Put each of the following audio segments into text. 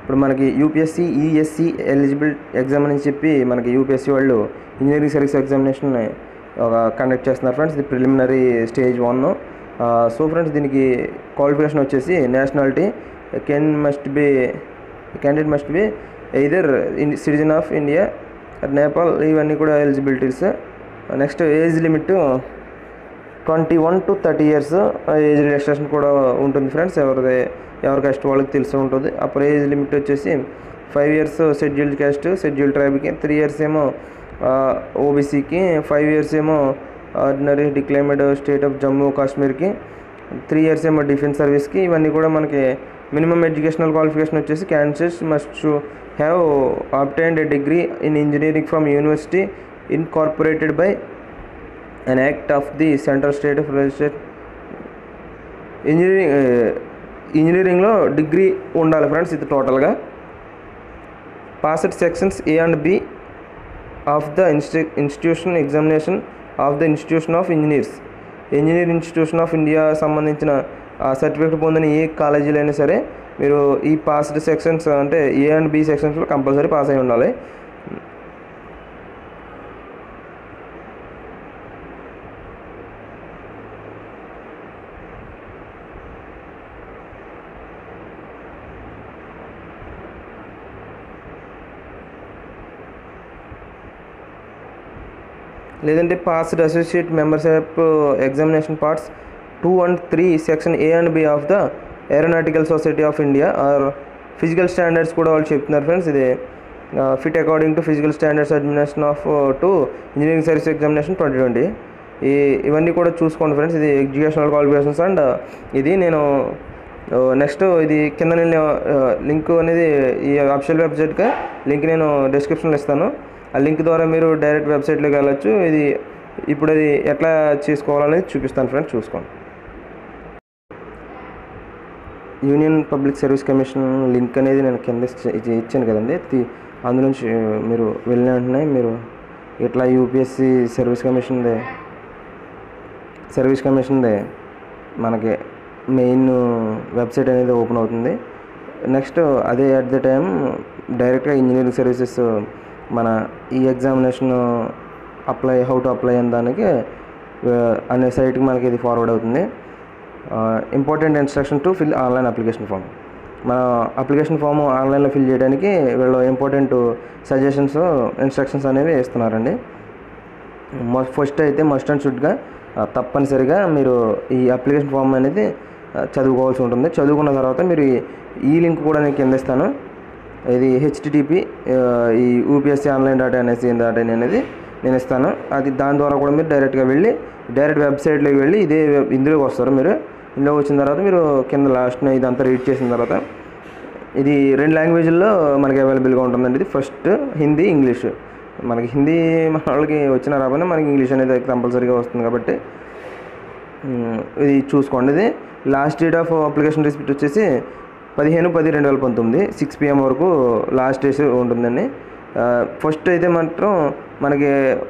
ఇప్పుడు మనకి UPSC ESC eligible exam అని చెప్పి మనకి యూపీఎస్సీ వాళ్ళు ఇంజనీరింగ్ సర్వీస్ ఎగ్జామినేషన్ ఒక కండక్ట్ చేస్తున్నారు ఫ్రెండ్స్ ఇది preliminary stage one so friends దీనికి క్వాలిఫికేషన్ వచ్చేసి nationality can must be candidate must be either citizen of India Nepal ఇవన్నీ కూడా eligibilities next age limit twenty one to thirty years age relaxation కూడా ఉంటుంది friends ఎవరిది ఎవరి కష్ట వాళ్ళకి తెలిసి ఉంటుంది అప్పుడు ఏజ్ లిమిట్ వచ్చేసి five years scheduled caste scheduled ట్రైబ్కి త్రీ ఇయర్స్ ఏమో ఓబీసీకి ఫైవ్ ఇయర్స్ ఏమో ordinary declaimed state of Jammu కాశ్మీర్కి త్రీ ఇయర్స్ ఏమో డిఫెన్స్ సర్వీస్కి ఇవన్నీ కూడా మనకి మినిమం ఎడ్యుకేషనల్ క్వాలిఫికేషన్ వచ్చేసి candidates must have obtained a degree in engineering from university incorporated by an act of the central state of registrate engineering ఇంజనీరింగ్లో degree ఉండాలి friends ఇది టోటల్గా passed sections A and B of the insti institution examination of the institution of engineers engineer institution of India సంబంధించిన certificate పొందిన ఏ కాలేజీలో అయినా సరే మీరు ఈ పాస్డ్ సెక్షన్స్ అంటే ఏ అండ్ బి సెక్షన్స్లో కంపల్సరీ పాస్ అయి ఉండాలి లేదంటే passed associate membership examination parts two and three section A and B of the aeronautical society of India or physical standards కూడా వాళ్ళు చెప్తున్నారు ఫ్రెండ్స్ ఇది fit according to physical standards admission of to engineering service examination twenty twenty ఈ ఇవన్నీ కూడా చూసుకోండి friends ఇది educational qualifications and ఇది నేను నెక్స్ట్ ఇది కింద నేను లింక్ అనేది ఈ అఫిషియల్ వెబ్సైట్గా లింక్ నేను డిస్క్రిప్షన్లో ఇస్తాను ఆ లింక్ ద్వారా మీరు డైరెక్ట్ వెబ్సైట్లోకి వెళ్ళొచ్చు ఇది ఇప్పుడు అది ఎట్లా చేసుకోవాలనేది చూపిస్తాను ఫ్రెండ్స్ చూసుకోండి union public service commission link అనేది నేను కింద ఇచ్చ- ఇది ఇచ్చాను కదండి తి- అందులోంచి మీరు వెళ్ళిన వెంటనే మీరు ఇట్లా యూపీఎస్సి సర్వీస్ కమిషన్దే సర్వీస్ కమిషన్దే మనకి మెయిన్ వెబ్సైట్ అనేది ఓపెన్ అవుతుంది నెక్స్ట్ అదే అట్ ద టైం డైరెక్ట్గా ఇంజనీరింగ్ సర్వీసెస్ మన ఈ examination apply how to apply అనే దానికి ఆ, అనే సైట్కి మనకి ఇది ఫార్వర్డ్ అవుతుంది important instruction to fill online application form మన అప్లికేషన్ ఫామ్ ఆన్లైన్లో ఫిల్ చేయడానికి వీళ్ళు ఇంపార్టెంట్ సజెషన్స్ ఇన్స్ట్రక్షన్స్ అనేవి ఇస్తున్నారండి ఫస్ట్ అయితే మస్ట్ అండ్ షుడ్గా తప్పనిసరిగా మీరు ఈ అప్లికేషన్ ఫామ్ అనేది ఆ, చదువుకోవాల్సి ఉంటుంది చదువుకున్న తర్వాత మీరు ఈ- ఈ లింక్ కూడా నేను కింద ఇస్తాను ఇది హెచ్టిటిపి ఈ UPSC online data NSC data అనేది నేను ఇస్తాను అది దాని ద్వారా కూడా మీరు డైరెక్ట్గా వెళ్ళి డైరెక్ట్ వెబ్సైట్లోకి వెళ్ళి ఇదే వెబ్- ఇందులోకి వస్తారు మీరు ఇందులో వచ్చిన తర్వాత మీరు కింద లాస్ట్న ఇదంతా రీడ్ చేసిన తర్వాత ఇది రెండు లాంగ్వేజ్ల్లో మనకి అవైలబుల్గా ఉంటుందండి ఇది ఫస్ట్ హిందీ ఇంగ్లీష్ మనకి హిందీ మన వాళ్ళకి వచ్చిన రాబోయే మనకి ఇంగ్లీష్ అనేది కంపల్సరీగా వస్తుంది కాబట్టి ఉమ్, ఇది చూసుకోండి ఇది last date of application receipt వచ్చేసి పదిహేను పది రెండు వేల పంతొమ్మిది సిక్స్ పిఎం వరకు లాస్ట్ డేస్ ఉంటుందండి ఫస్ట్ అయితే మాత్రం మనకి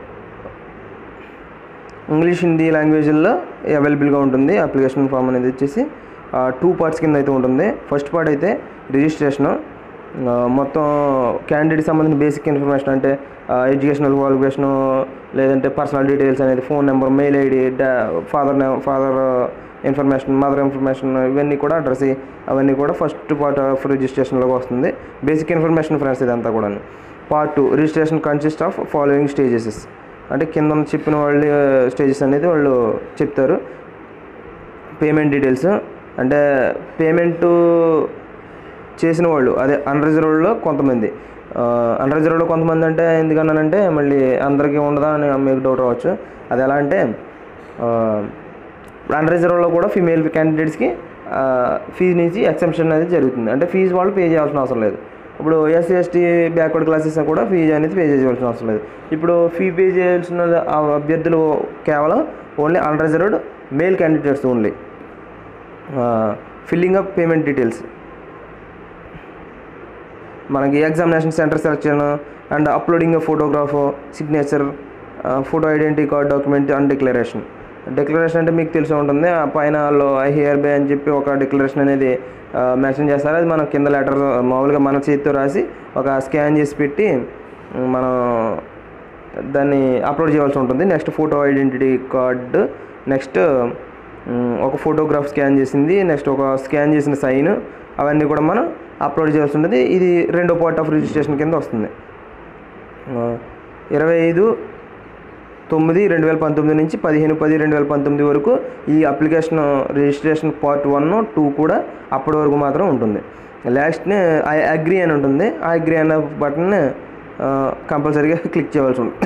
ఇంగ్లీష్ హిందీ లాంగ్వేజ్ల్లో అవైలబుల్గా ఉంటుంది అప్లికేషన్ ఫామ్ అనేది వచ్చేసి టూ పార్ట్స్ కింద అయితే ఉంటుంది ఫస్ట్ పార్ట్ అయితే రిజిస్ట్రేషను మొత్తం క్యాండిడేట్ సంబంధించిన బేసిక్ ఇన్ఫర్మేషన్ అంటే ఎడ్యుకేషనల్ క్వాలిఫికేషను లేదంటే పర్సనల్ డీటెయిల్స్ అనేది phone number mail ID father father information mother information ఇవన్నీ కూడా అడ్రస్ అవన్నీ కూడా ఫస్ట్ పార్ట్ ఆఫ్ రిజిస్ట్రేషన్లోకి వస్తుంది బేసిక్ ఇన్ఫర్మేషన్ ఫ్రెండ్స్ ఇదంతా కూడా part two registration consist of following stages అంటే కింద చెప్పిన వాళ్ళు స్టేజెస్ అనేది వాళ్ళు చెప్తారు పేమెంట్ డీటెయిల్స్ అంటే పేమెంట్ చేసిన వాళ్ళు అదే అన్రిజర్వ్డ్లో కొంతమంది అన్రిజర్వ్డ్లో కొంతమంది అంటే ఎందుకన్నానంటే మళ్ళీ అందరికీ ఉండదా అని మీకు డౌట్ రావచ్చు అది ఎలా అంటే అన్రిజర్వ్డ్లో కూడా ఫీమేల్ క్యాండిడేట్స్కి ఫీజు నుంచి ఎక్సెప్షన్ అనేది జరుగుతుంది అంటే ఫీజు వాళ్ళు పే చేయాల్సిన అవసరం లేదు ఇప్పుడు ఎస్సీ ఎస్టీ బ్యాక్వర్డ్ క్లాసెస్ కూడా ఫీజు అనేది పే చేయాల్సిన అవసరం లేదు ఇప్పుడు ఫీ పే చేయాల్సిన ఆ అభ్యర్థులు కేవలం only unreserved male candidates only filling up payment details మనకి examination centre selection and uploading photograph signature photo identity card document and declaration declaration అంటే మీకు తెలిసి ఉంటుంది ఆ పైన వాళ్ళు ఐ హియర్ బై అని చెప్పి ఒక డిక్లరేషన్ అనేది మెన్షన్ చేస్తారు అది మనం కింద లెటర్ మామూలుగా మన చేతితో రాసి ఒక స్కాన్ చేసి పెట్టి ఉమ్, మనం దాన్ని అప్లోడ్ చేయాల్సి ఉంటుంది next photo identity card next ఉమ్, ఒక ఫోటోగ్రాఫ్ స్కాన్ చేసింది నెక్స్ట్ ఒక స్కాన్ చేసిన సైన్ అవన్నీ కూడా మనం అప్లోడ్ చేయాల్సి ఉంటుంది ఇది రెండో పార్ట్ ఆఫ్ రిజిస్ట్రేషన్ కింద వస్తుంది ఆ, ఇరవై ఐదు తొమ్మిది రెండు వేల పంతొమ్మిది నుంచి పదిహేను పది రెండు వేల పంతొమ్మిది వరకు ఈ application registration part one two కూడా అప్పటి వరకు మాత్రం ఉంటుంది లాస్ట్ని ఐ అగ్రి అని ఉంటుంది ఆ అగ్రి అన్న బటన్ కంపల్సరీగా క్లిక్ చేయవలసి ఉంటుంది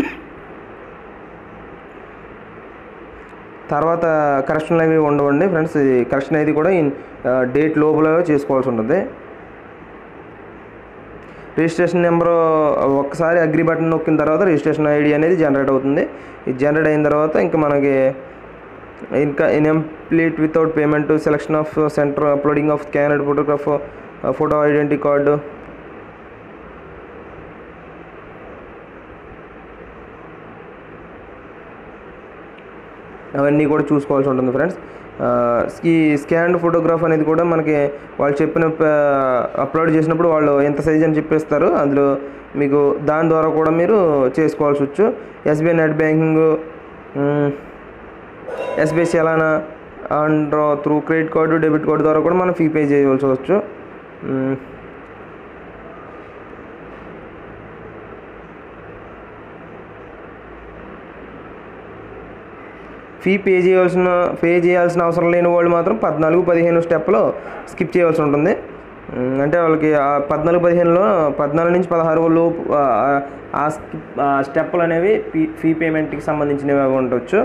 తర్వాత కరెక్షన్ అవి ఉండవండి ఫ్రెండ్స్ ఇది కరెక్షన్ అనేది కూడా డేట్ లోపల చేసుకోవాల్సి ఉంటుంది రిజిస్ట్రేషన్ నెంబర్ ఒక్కసారి అగ్రి బటన్ నొక్కిన తర్వాత రిజిస్ట్రేషన్ ఐడి అనేది జనరేట్ అవుతుంది ఇది జనరేట్ అయిన తర్వాత ఇంకా మనకి ఇంకా incomplete without payment selection of centre uploading of scanned photograph photo identity card అవన్నీ కూడా చూసుకోవాల్సి ఉంటుంది ఫ్రెండ్స్ ఆ, ఈ స్కాన్డ్ ఫోటోగ్రాఫ్ అనేది కూడా మనకి వాళ్ళు చెప్పిన అప్లోడ్ చేసినప్పుడు వాళ్ళు ఎంత సైజ్ అని చెప్పేస్తారు అందులో మీకు దాని ద్వారా కూడా మీరు చేసుకోవాల్సి వచ్చు ఎస్బీఐ నెట్ బ్యాంకింగ్ ఎస్బీఐ చలానా and through credit card debit card ద్వారా కూడా మనం ఫీ పే చేయవలసి వచ్చు మ్, ఫీ పే చేయాల్సిన పే చేయాల్సిన అవసరం లేని వాళ్ళు మాత్రం పద్నాలుగు పదిహేను స్టెప్లో స్కిప్ చేయవలసి ఉంటుంది ఉమ్, అంటే వాళ్ళకి ఆ పద్నాలుగు పదిహేనులో పద్నాలుగు నుంచి పదహారు లోపు ఆ, ఆ స్కిప్ ఆ స్టెప్పులు అనేవి ఫీ ఫీ పేమెంట్కి సంబంధించినవి అవి ఉండొచ్చు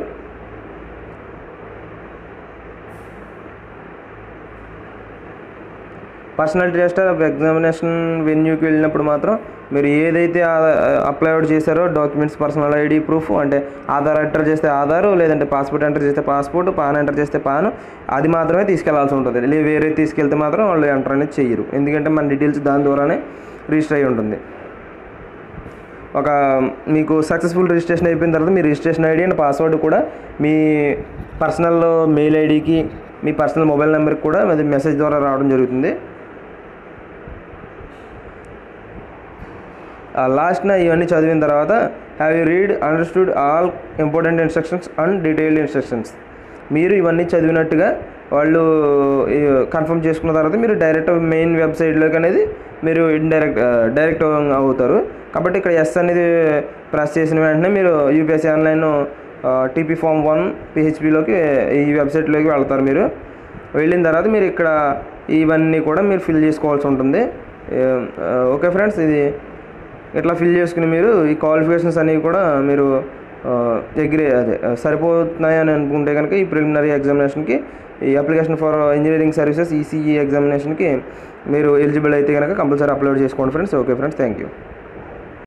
పర్సనాలిటీ టెస్ట్ ఆఫ్ ఎగ్జామినేషన్ వెన్యూకి వెళ్ళినప్పుడు మాత్రం మీరు ఏదైతే అప్లోడ్ చేశారో డాక్యుమెంట్స్ పర్సనల్ ఐడి ప్రూఫ్ అంటే ఆధార్ ఎంటర్ చేస్తే ఆధార్ లేదంటే పాస్పోర్ట్ ఎంటర్ చేస్తే పాస్పోర్ట్ పాన్ ఎంటర్ చేస్తే పాన్ అది మాత్రమే తీసుకెళ్లాల్సి ఉంటుంది లేదు వేరే తీసుకెళ్తే మాత్రం వాళ్ళు ఎంటర్ అనేది చెయ్యరు ఎందుకంటే మన డీటెయిల్స్ దాని ద్వారానే రిజిస్టర్ అయి ఉంటుంది ఒక మీకు సక్సెస్ఫుల్ రిజిస్ట్రేషన్ అయిపోయిన తర్వాత మీ రిజిస్ట్రేషన్ ఐడి అండ్ పాస్వర్డ్ కూడా మీ పర్సనల్ మెయిల్ ఐడికి మీ పర్సనల్ మొబైల్ నెంబర్కి కూడా అది మెసేజ్ ద్వారా రావడం జరుగుతుంది లాస్ట్న ఇవన్నీ చదివిన తర్వాత have you read understood all important instructions and detailed instructions మీరు ఇవన్నీ చదివినట్టుగా వాళ్ళు కన్ఫర్మ్ చేసుకున్న తర్వాత మీరు డైరెక్ట్ మెయిన్ వెబ్సైట్లోకి అనేది మీరు ఇండైరెక్ట్ డైరెక్ట్ అవుతారు కాబట్టి ఇక్కడ ఎస్ అనేది ప్రెస్ చేసిన వెంటనే మీరు UPSC online TP form one పిహెచ్పిలోకి ఈ వెబ్సైట్లోకి వెళ్తారు మీరు వెళ్ళిన తర్వాత మీరు ఇక్కడ ఇవన్నీ కూడా మీరు ఫిల్ చేసుకోవాల్సి ఉంటుంది ఓకే ఫ్రెండ్స్ ఇది ఇట్లా ఫిల్ చేసుకుని మీరు ఈ క్వాలిఫికేషన్స్ అనేవి కూడా మీరు ఎగ్రీ అదే సరిపోతున్నాయి అని అనుకుంటే కనుక ఈ ప్రిలిమినరీ ఎగ్జామినేషన్కి ఈ application for engineering services ECE ఎగ్జామినేషన్కి మీరు ఎలిజిబుల్ అయితే కనుక కంపల్సరీ అప్లోడ్ చేసుకోండి friends okay friends thank you